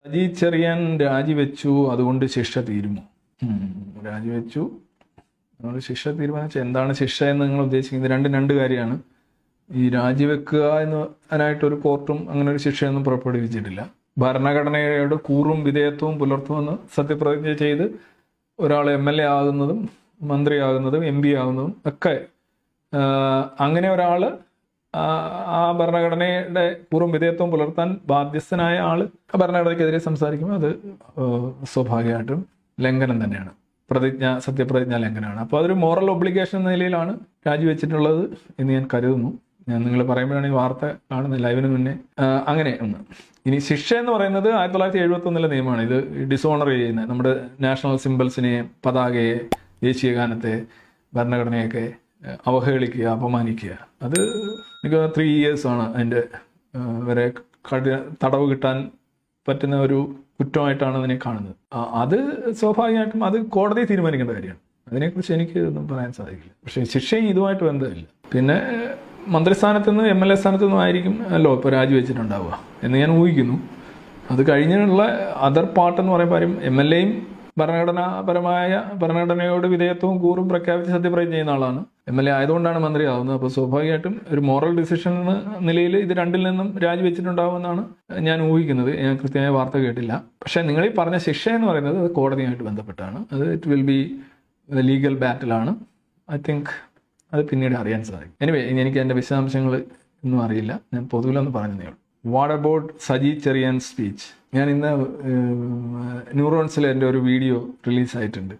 സജി ചെറിയാൻ രാജിവെച്ചു അതുകൊണ്ട് ശിക്ഷ തീരുമോ ഉം. രാജിവെച്ചു അതുകൊണ്ട് ശിക്ഷ തീരുമാനിച്ച എന്താണ് ശിക്ഷ എന്ന് നിങ്ങൾ ഉദ്ദേശിക്കുന്നത് രണ്ടും രണ്ട് കാര്യമാണ് ഈ രാജിവെക്കുക എന്നതിനായിട്ടൊരു കോർട്ടും അങ്ങനെ ഒരു ശിക്ഷയൊന്നും പുറപ്പെടുവിച്ചിട്ടില്ല ഭരണഘടനയുടെ കൂറും വിധേയത്വവും പുലർത്തുമെന്ന് സത്യപ്രതിജ്ഞ ചെയ്ത് ഒരാൾ എം എൽ എ ആകുന്നതും മന്ത്രിയാകുന്നതും എം പി ആകുന്നതും ഒക്കെ ആഹ് അങ്ങനെ ഒരാൾ ആ ഭരണഘടനയുടെ പൂർവ്വം വിധേയത്വം പുലർത്താൻ ബാധ്യസ്ഥനായ ആള് ആ ഭരണഘടനയ്ക്കെതിരെ സംസാരിക്കുമ്പോൾ അത് ആഹ് സ്വാഭാവികമായിട്ടും ലംഘനം തന്നെയാണ് പ്രതിജ്ഞ സത്യപ്രതിജ്ഞ ലംഘനമാണ് അപ്പോൾ അതൊരു മോറൽ ഒബ്ലിഗേഷൻ എന്ന നിലയിലാണ് രാജിവെച്ചിട്ടുള്ളത് എന്ന് ഞാൻ കരുതുന്നു ഞാൻ നിങ്ങൾ പറയുമ്പോഴാണ് ഈ വാർത്ത കാണുന്നത് ലൈവിന് മുന്നേ ആഹ് അങ്ങനെ ഒന്ന് ഇനി ശിക്ഷ എന്ന് പറയുന്നത് ആയിരത്തി തൊള്ളായിരത്തി എഴുപത്തി ഒന്നിലെ നിയമമാണ് ഇത് ഡിസോണർ ചെയ്യുന്നത് നമ്മുടെ നാഷണൽ സിംബൽസിനെ പതാകയെ ദേശീയ ഗാനത്തെ ഭരണഘടനയൊക്കെ ഏഹ് അവഹേളിക്കുക അപമാനിക്കുക അത് എനിക്ക് ത്രീ ഇയേഴ്സ് ആണ് അതിൻ്റെ ഏഹ് വരെ കഠിന തടവ് കിട്ടാൻ പറ്റുന്ന ഒരു കുറ്റമായിട്ടാണ് അതിനെ കാണുന്നത് ആ, അത് സ്വാഭാവികമായിട്ടും അത് കോടതി തീരുമാനിക്കേണ്ട കാര്യമാണ് അതിനെക്കുറിച്ച് എനിക്ക് ഒന്നും പറയാൻ സാധിക്കില്ല പക്ഷേ ശിക്ഷയും ഇതുമായിട്ട് ബന്ധമില്ല പിന്നെ മന്ത്രിസ്ഥാനത്ത് നിന്ന് എം എൽ എ സ്ഥാനത്ത് നിന്നും ആയിരിക്കും അല്ലോ ഇപ്പോൾ രാജിവെച്ചിട്ടുണ്ടാവുക എന്ന് ഞാൻ ഊഹിക്കുന്നു അത് കഴിഞ്ഞുള്ള അതർ പാർട്ട് എന്ന് പറയുമ്പോൾ ആരും എം എൽ എയും ഭരണഘടനാപരമായ ഭരണഘടനയോട് വിധേയത്വവും കൂറും പ്രഖ്യാപിച്ച് സത്യപ്രതിജ്ഞ ചെയ്യുന്ന ആളാണ് എം എൽ എ ആയതുകൊണ്ടാണ് മന്ത്രിയാവുന്നത് അപ്പോൾ സ്വാഭാവികമായിട്ടും ഒരു മോറൽ ഡിസിഷൻ എന്ന നിലയിൽ ഇത് രണ്ടിൽ നിന്നും രാജിവെച്ചിട്ടുണ്ടാവുമെന്നാണ് ഞാൻ ഊഹിക്കുന്നത് ഞാൻ കൃത്യമായ വാർത്ത കേട്ടില്ല പക്ഷേ നിങ്ങൾ ഈ പറഞ്ഞ ശിക്ഷ എന്ന് പറയുന്നത് അത് കോടതിയുമായിട്ട് ബന്ധപ്പെട്ടാണ് അത് ഇറ്റ് വിൽ ബി ലീഗൽ ബാറ്റിലാണ് ഐ തിങ്ക് അത് പിന്നീട് അറിയാൻ സാധിക്കും എനിവേ എനിക്ക് എൻ്റെ വിശദാംശങ്ങൾ ഒന്നും അറിയില്ല ഞാൻ പൊതുവിലൊന്ന് പറഞ്ഞതേ ഉള്ളൂ what about Saji Cherian speech ഞാൻ ഇന്ന് ന്യൂറോൺസിൽ എൻ്റെ ഒരു വീഡിയോ റിലീസായിട്ടുണ്ട്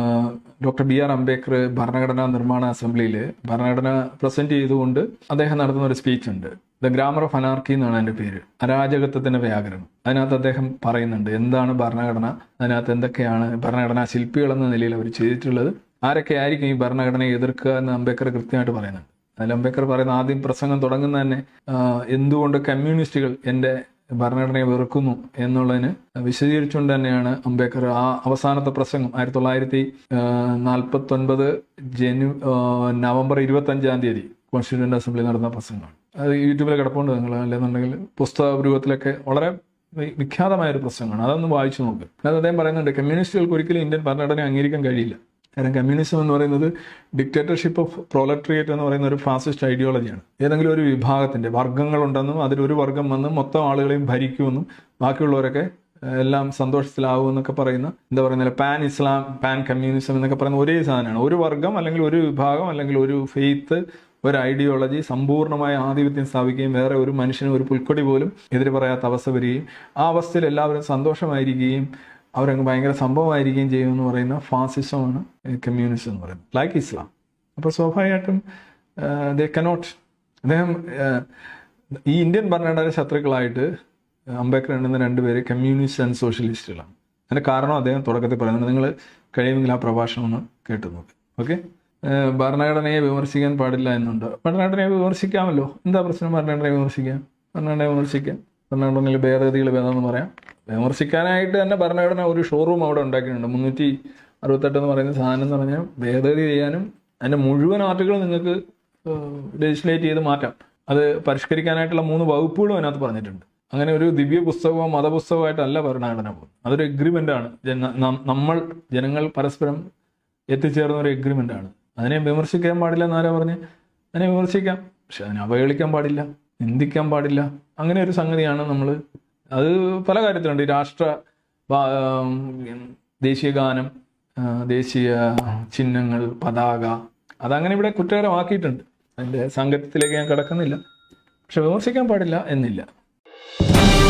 ഡോക്ടർ ബി ആർ അംബേദ്കർ ഭരണഘടനാ നിർമ്മാണ അസംബ്ലിയിൽ ഭരണഘടന പ്രസന്റ് ചെയ്തുകൊണ്ട് അദ്ദേഹം നടത്തുന്ന ഒരു സ്പീച്ച് ഉണ്ട് ദ ഗ്രാമർ ഓഫ് അനാർക്കി എന്നാണ് എൻ്റെ പേര് അരാജകത്വത്തിന്റെ വ്യാകരണം അതിനകത്ത് അദ്ദേഹം പറയുന്നുണ്ട് എന്താണ് ഭരണഘടന അതിനകത്ത് എന്തൊക്കെയാണ് ഭരണഘടനാ ശില്പികൾ എന്ന നിലയിൽ അവർ ചെയ്തിട്ടുള്ളത് ആരൊക്കെ ആയിരിക്കും ഈ ഭരണഘടനയെ എതിർക്കുക എന്ന് അംബേദ്കർ കൃത്യമായിട്ട് പറയുന്നുണ്ട് അതിൽ അംബേദ്കർ പറയുന്ന ആദ്യം പ്രസംഗം തുടങ്ങുന്ന തന്നെ ആ, എന്തുകൊണ്ട് കമ്മ്യൂണിസ്റ്റുകൾ എൻ്റെ ഭരണഘടനയെ വെറുക്കുന്നു എന്നുള്ളതിന് വിശദീകരിച്ചുകൊണ്ട് തന്നെയാണ് അംബേദ്കർ ആ അവസാനത്തെ പ്രസംഗം ആയിരത്തി തൊള്ളായിരത്തി നാൽപ്പത്തി ഒൻപത് ജനു ആ, നവംബർ ഇരുപത്തി അഞ്ചാം തീയതി കോൺസ്റ്റിറ്റ്യൂന്റ് അസംബ്ലി നടന്ന പ്രസംഗമാണ് അത് യൂട്യൂബിൽ കിടപ്പുണ്ട് നിങ്ങൾ അല്ലെന്നുണ്ടെങ്കിൽ പുസ്തക രൂപത്തിലൊക്കെ വളരെ വി- വിഖ്യാതമായ ഒരു പ്രസംഗമാണ് അതൊന്ന് വായിച്ചു നോക്ക് അത് അദ്ദേഹം പറയുന്നുണ്ട് കമ്മ്യൂണിസ്റ്റുകൾക്ക് ഒരിക്കലും ഇന്ത്യൻ ഭരണഘടന അംഗീകരിക്കാൻ കഴിയില്ല കാരണം കമ്മ്യൂണിസം എന്ന് പറയുന്നത് ഡിക്റ്റേറ്റർഷിപ്പ് ഓഫ് പ്രോലട്രിയേറ്റ് എന്ന് പറയുന്ന ഒരു ഫാസിസ്റ്റ് ഐഡിയോളജിയാണ് ഏതെങ്കിലും ഒരു വിഭാഗത്തിന്റെ വർഗ്ഗങ്ങളുണ്ടെന്നും അതിലൊരു വർഗ്ഗം വന്ന് മൊത്തം ആളുകളെയും ഭരിക്കുമെന്നും ബാക്കിയുള്ളവരൊക്കെ ഏഹ്, എല്ലാം സന്തോഷത്തിലാവും എന്നൊക്കെ പറയുന്ന എന്താ പറയുന്നത് പാൻ ഇസ്ലാം പാൻ കമ്മ്യൂണിസം എന്നൊക്കെ പറയുന്ന ഒരേ സാധനമാണ് ഒരു വർഗ്ഗം അല്ലെങ്കിൽ ഒരു വിഭാഗം അല്ലെങ്കിൽ ഒരു ഫെയ്ത്ത് ഒരു ഐഡിയോളജി സമ്പൂർണ്ണമായ ആധിപത്യം സ്ഥാപിക്കുകയും വേറെ ഒരു മനുഷ്യന് ഒരു പുൽക്കൊടി പോലും എതിര് പറയാത്ത അവസ്ഥ വരികയും ആ അവസ്ഥയിൽ എല്ലാവരും സന്തോഷമായിരിക്കുകയും അവരങ്ങ് ഭയങ്കര സംഭവമായിരിക്കുകയും ചെയ്യുമെന്ന് പറയുന്ന ഫാസിസമാണ് കമ്മ്യൂണിസം എന്ന് പറയുന്നത് ലൈക്ക് ഇസ്ലാം അപ്പോൾ സ്വാഭാവികമായിട്ടും ദേ കനോട്ട് അദ്ദേഹം ഏഹ്, ഈ ഇന്ത്യൻ ഭരണഘടന ശത്രുക്കളായിട്ട് അംബേദ്കർ എണ്ണുന്ന രണ്ടുപേര് കമ്മ്യൂണിസ്റ്റ് ആൻഡ് സോഷ്യലിസ്റ്റുകളാണ് അതിന്റെ കാരണം അദ്ദേഹം തുടക്കത്തിൽ പറയുന്നത് നിങ്ങൾ കഴിയുമെങ്കിൽ ആ പ്രഭാഷണം ഒന്ന് കേട്ടു നോക്ക് ഓക്കെ ഭരണഘടനയെ വിമർശിക്കാൻ പാടില്ല എന്നുണ്ട് ഭരണഘടനയെ വിമർശിക്കാമല്ലോ എന്താ പ്രശ്നം ഭരണഘടനയെ വിമർശിക്കാം ഭരണഘടനയെ വിമർശിക്കാം ഭരണഘടനയിൽ ഭേദഗതികൾ വേണമെന്ന് പറയാം വിമർശിക്കാനായിട്ട് തന്നെ ഭരണഘടന ഒരു ഷോറൂം അവിടെ ഉണ്ടാക്കിയിട്ടുണ്ട് മുന്നൂറ്റി അറുപത്തെട്ട് എന്ന് പറയുന്ന സാധനം എന്ന് പറഞ്ഞാൽ ഭേദഗതി ചെയ്യാനും അതിന്റെ മുഴുവൻ ആർട്ടുകൾ നിങ്ങൾക്ക് ലെജിസ്ലേറ്റ് ചെയ്ത് മാറ്റാം അത് പരിഷ്കരിക്കാനായിട്ടുള്ള മൂന്ന് വകുപ്പുകളും അതിനകത്ത് പറഞ്ഞിട്ടുണ്ട് അങ്ങനെ ഒരു ദിവ്യ പുസ്തകമോ മതപുസ്തകമായിട്ടല്ല ഭരണഘടന പോകുന്നത് അതൊരു എഗ്രിമെന്റ് ആണ് ജന- നം- നമ്മൾ ജനങ്ങൾ പരസ്പരം എത്തിച്ചേർന്ന ഒരു എഗ്രിമെന്റ് ആണ് അതിനെ വിമർശിക്കാൻ പാടില്ല എന്നാരാ പറഞ്ഞ് അതിനെ വിമർശിക്കാം പക്ഷെ അതിനെ അവഹേളിക്കാൻ പാടില്ല നിന്ദിക്കാൻ പാടില്ല അങ്ങനെ ഒരു സംഗതിയാണ് നമ്മൾ അത് പല കാര്യത്തിലുണ്ട് ഈ രാഷ്ട്ര ഭാ- ഉം, ദേശീയ ഗാനം ആ, ദേശീയ ചിഹ്നങ്ങൾ പതാക അതങ്ങനെ ഇവിടെ കുറ്റകരമാക്കിയിട്ടുണ്ട് അതിന്റെ സാങ്കത്യത്തിലേക്ക് ഞാൻ കിടക്കുന്നില്ല പക്ഷെ വിമർശിക്കാൻ പാടില്ല എന്നില്ല